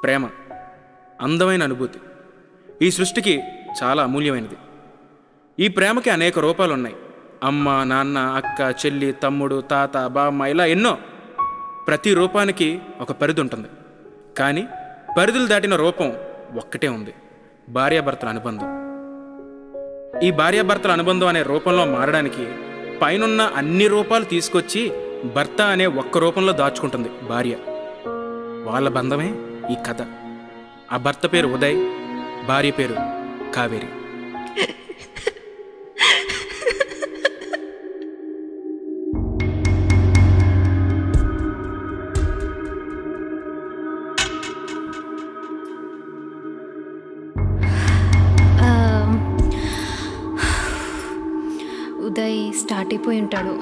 ప్రేమ అందమైన అనుభూతి ఈ సృష్టికి చాలా అమూల్యమైనది ఈ ప్రేమకి అనేక రూపాలు ఉన్నాయి అమ్మ నాన్న అక్క చెల్లి తమ్ముడు తాత బామ్మ ఇలా ఎన్నో ప్రతి రూపానికి ఒక పరిధి ఉంటుంది కానీ పరిధులు దాటిన రూపం ఒక్కటే ఉంది భార్యాభర్తల అనుబంధం ఈ భార్యాభర్తల అనుబంధం అనే రూపంలో మారడానికి పైనున్న అన్ని రూపాలు తీసుకొచ్చి భర్త అనే ఒక్క రూపంలో దాచుకుంటుంది భార్య వాళ్ళ బంధమే ఈ కథ ఆ భర్త పేరు ఉదయ్ భార్య పేరు కావేరి ఆ, ఉదయ్ స్టార్ట్ అయిపోయి ఉంటాడు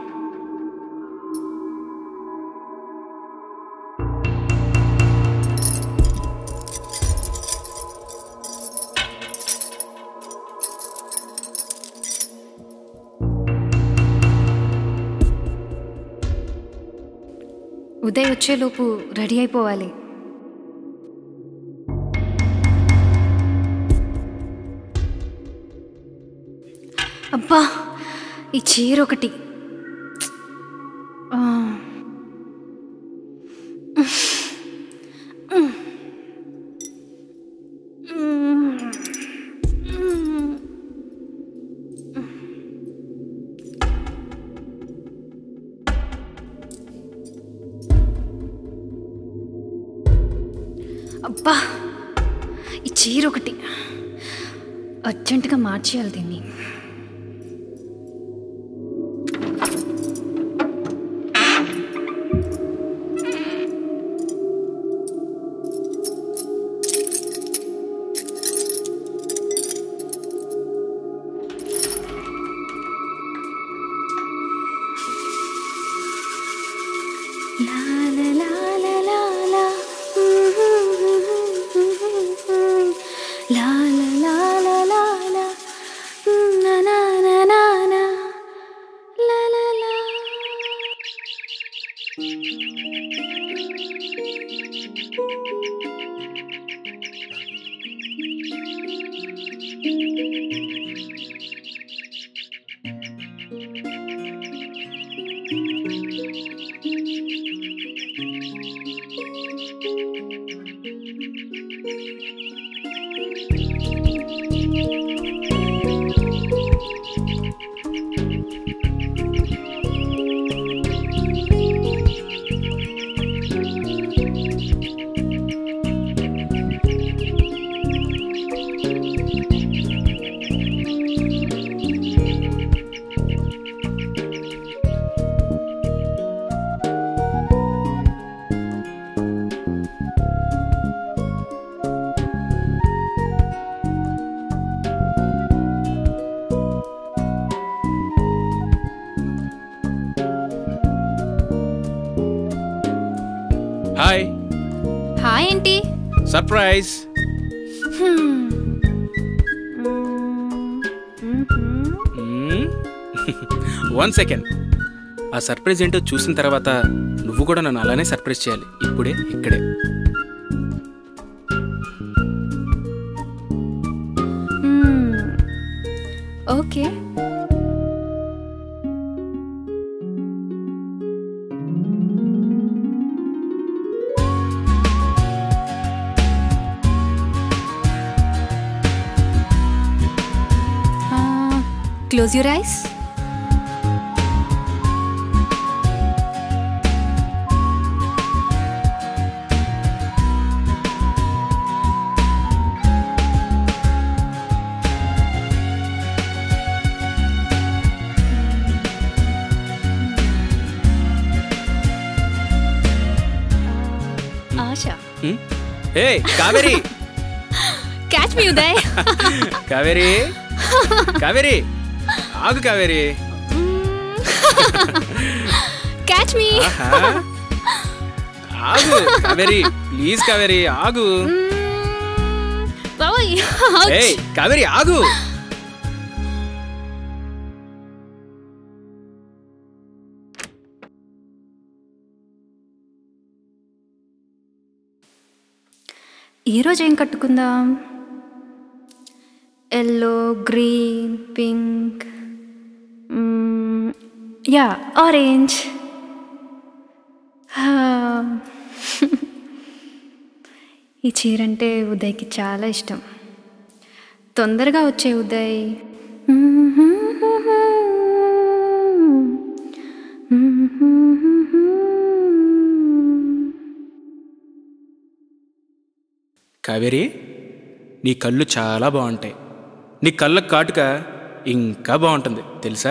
ఉదయ్ వచ్చేలోపు రెడీ అయిపోవాలి అబ్బా ఈ చీర ఒకటి ఆ. అబ్బా ఈ చీర ఒకటి అర్జెంటుగా మార్చేయాలి దీన్ని La la la la la la. La la la la la la. Na na na na na. La la la. Hi hi ఏంటి సర్ప్రైజ్ వన్ సెకండ్ ఆ సర్ప్రైజ్ ఏంటో చూసిన తర్వాత నువ్వు కూడా నన్ను అలానే సర్ప్రైజ్ చేయాలి ఇప్పుడే ఇక్కడే ఓకే క్లోజ్ యూర్ ఐస్ ఆశ ఏ కావేరి క్యాచ్ మీ ఉదయ్ కావేరి కావేరి ఆగు కావేరి క్యాచ్ మీ ఆహా. ఆగు కావేరి ప్లీజ్ కావేరి ఆగు బాబోయ్ ఏ కావేరి ఆగు ఈరోజు ఏం కట్టుకుందాం yellow green pink hmm, yeah orange హా. ఈ చీర అంటే ఉదయ్కి చాలా ఇష్టం తొందరగా వచ్చే ఉదయ్ కావేరి నీ కళ్ళు చాలా బాగుంటాయి నీ కళ్ళకు కాటుక ఇంకా బాగుంటుంది తెలుసా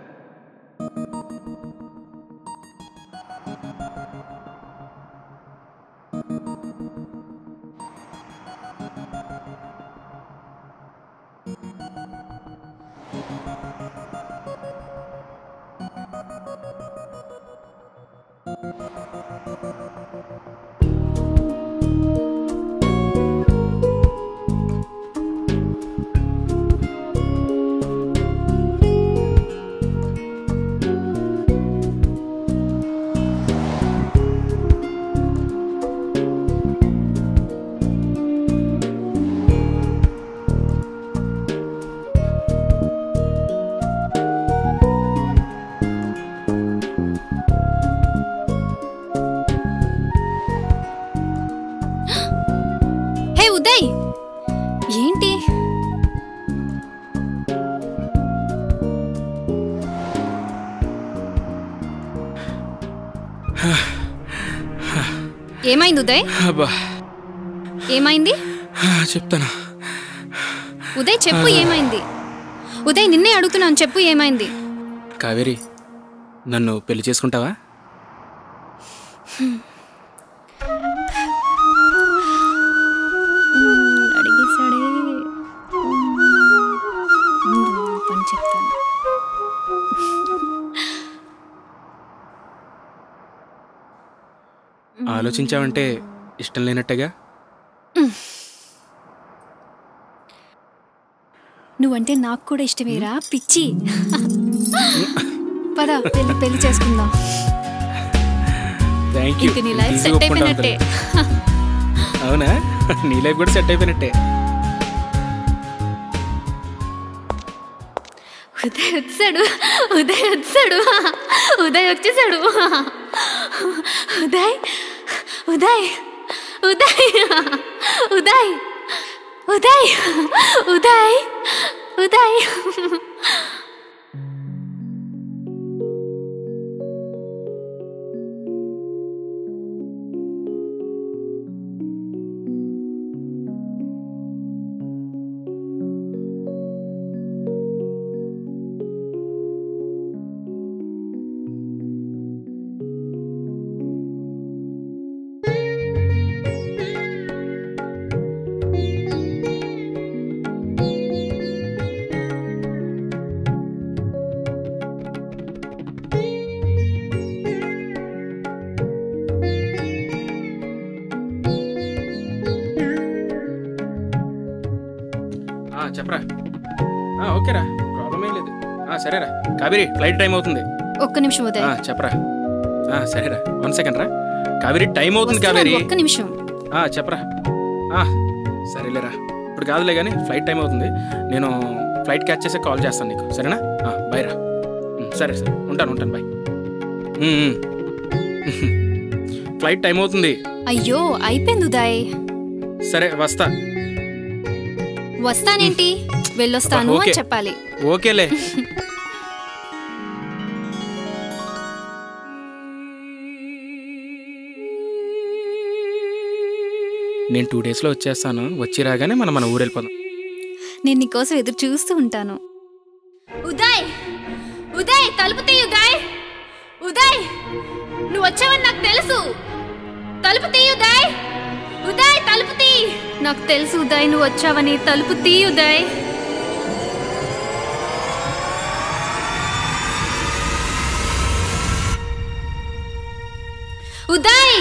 హే ఉదయ్ ఏంటి ఏమైంది ఉదయ్ అబ్బా ఏమైంది చెప్తాను ఉదయ్ చెప్పు ఏమైంది ఉదయ్ నిన్నే అడుగుతున్నాను చెప్పు ఏమైంది కావేరి నన్ను పెళ్లి చేసుకుంటావా అడిగేశాడే ముందు పని చెప్తాను ఆలోచించావంటే ఇష్టం లేనట్టేగా నువ్వంటే నాకు కూడా ఇష్టమేరా పిచ్చి పద పెళ్లి పెళ్లి చేసుకుందాం థ్యాంక్ యూ ఇంక నీ లైఫ్ సెట్ అయిపోయినట్టే అవునా నీ లైఫ్ కూడా సెట్ అయిపోయినట్టే ఉదయ్ వచ్చాడు ఉదయ్ వచ్చాడు ఉదయ్ వచ్చేసాడు ఉదయ్ ఉదయ్ ఉదయ్ ఉదయ్ ఉదయ్ ఉదయ్ ఉదయ్ ఆ, చెప్పరా ఆ, ఓకేరా ప్రాబ్లం ఏం లేదు ఆ, సరేరా కావేరి ఫ్లైట్ టైం అవుతుంది ఒక్క నిమిషం ఉదయ్ ఆ, చెప్పరా ఆ, సరేరా వన్ సెకండ్ రా కావేరి టైం అవుతుంది వస్తున్నాను, కావేరి ఒక్క నిమిషం ఆ, చెప్పరా ఆ, సరేలేరా ఇప్పుడు కాదులే కానీ ఫ్లైట్ టైం అవుతుంది నేను ఫ్లైట్ క్యాచ్ చేసి కాల్ చేస్తాను నీకు సరేనా ఆ, బాయ్ రా ఉమ్, సరే సరే ఉంటాను ఉంటాను bye um, um. Flight time అవుతుంది అయ్యో అయిపోయింది ఉదయ్ సరే వస్తా వస్తానేంటి వెళ్ళొస్తాను ఓకే. అని చెప్పాలి ఓకేలే నేను టూ డేస్లో వచ్చేస్తాను వచ్చి రాగానే మనం మన ఊరు వెళ్ళిపోదాం నేను నీకోసం ఎదురు చూస్తూ ఉంటాను ఉదయ్ ఉదయ్ తలుపు తీ ఉదయ్ ఉదయ్ నువ్వు వచ్చావని నాకు తెలుసు తలుపు తీ ఉదయ్ ఉదయ్ తలుపు తీ నాకు తెలుసు ఉదయ్ నువ్వు వచ్చావని తలుపు తీ ఉదయ్ ఉదయ్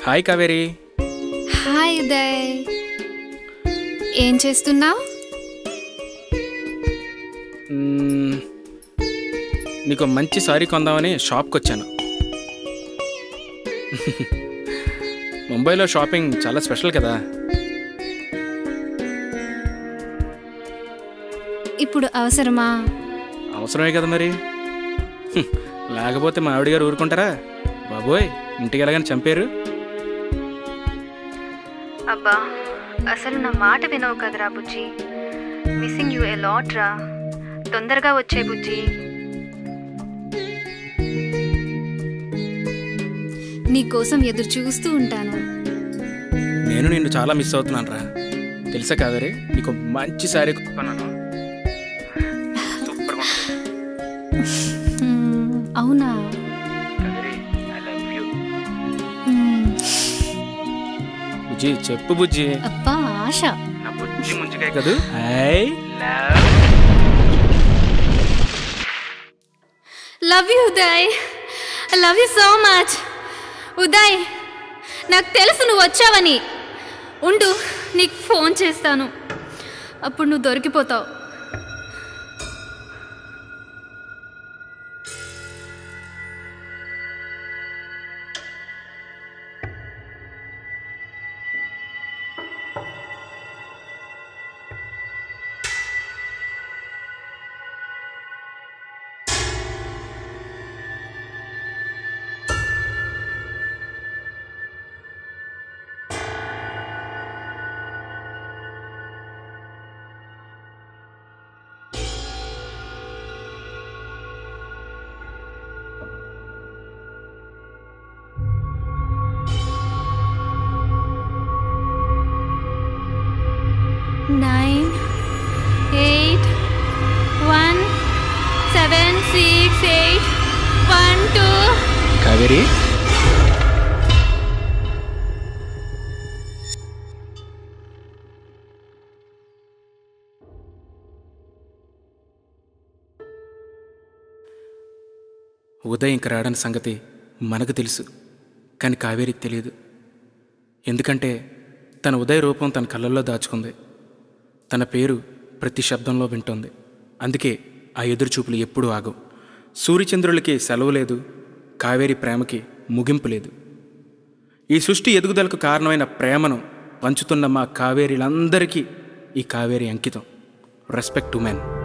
హాయ్ కావేరి హాయ్ ఉదయ్ ఏం చేస్తున్నావు మ్మ్, నీకు మంచి సారీ కొందామని షాప్కి వచ్చాను ముంబైలో షాపింగ్ చాలా స్పెషల్ కదా ఇప్పుడు అవసరమా అవసరమే కదా మరి హ్మ్, లేకపోతే మా ఆవిడ గారు ఊరుకుంటారా బాబోయ్ ఇంటికి వెళ్ళగానే చంపారు అబ్బా అసలు నా మాట వినవు కదరా బుజ్జి మిస్సింగ్ యూ ఏ లాట్ రా తొందరగా వచ్చే బుజ్జి నీ కోసం ఎదురు చూస్తూ ఉంటాను నేను నిన్ను చాలా మిస్ అవుతున్నాను రా తెలుసా కావేరి నీకు మంచి శారీ కొన్నాను సూపర్గా ఉంటుంది. హ్మ్, అవునా కావేరి, I love you. హ్మ్, బుజ్జి చెప్పు బుజ్జి అబ్బా ఆశ నా బుజ్జి ముంచుకాయ కదూ I love love you Uday I love you so much Uday నాకు తెలుసు నువ్వు వచ్చావని ఉండు నీకు ఫోన్ చేస్తాను అప్పుడు నువ్వు దొరికిపోతావు nine eight one seven six eight one two Kaveri ఉదయం ఇంక రాడని సంగతి మనకు తెలుసు కానీ కావేరికి తెలియదు ఎందుకంటే తన ఉదయ రూపం తన కళ్ళల్లో దాచుకుంది తన పేరు ప్రతి శబ్దంలో వింటోంది అందుకే ఆ ఎదురుచూపులు ఎప్పుడూ ఆగవు సూర్యచంద్రులకి సెలవు లేదు కావేరి ప్రేమకి ముగింపు లేదు ఈ సృష్టి ఎదుగుదలకు కారణమైన ప్రేమను పంచుతున్న మా కావేరీలందరికీ ఈ కావేరి అంకితం రెస్పెక్ట్ టు మెన్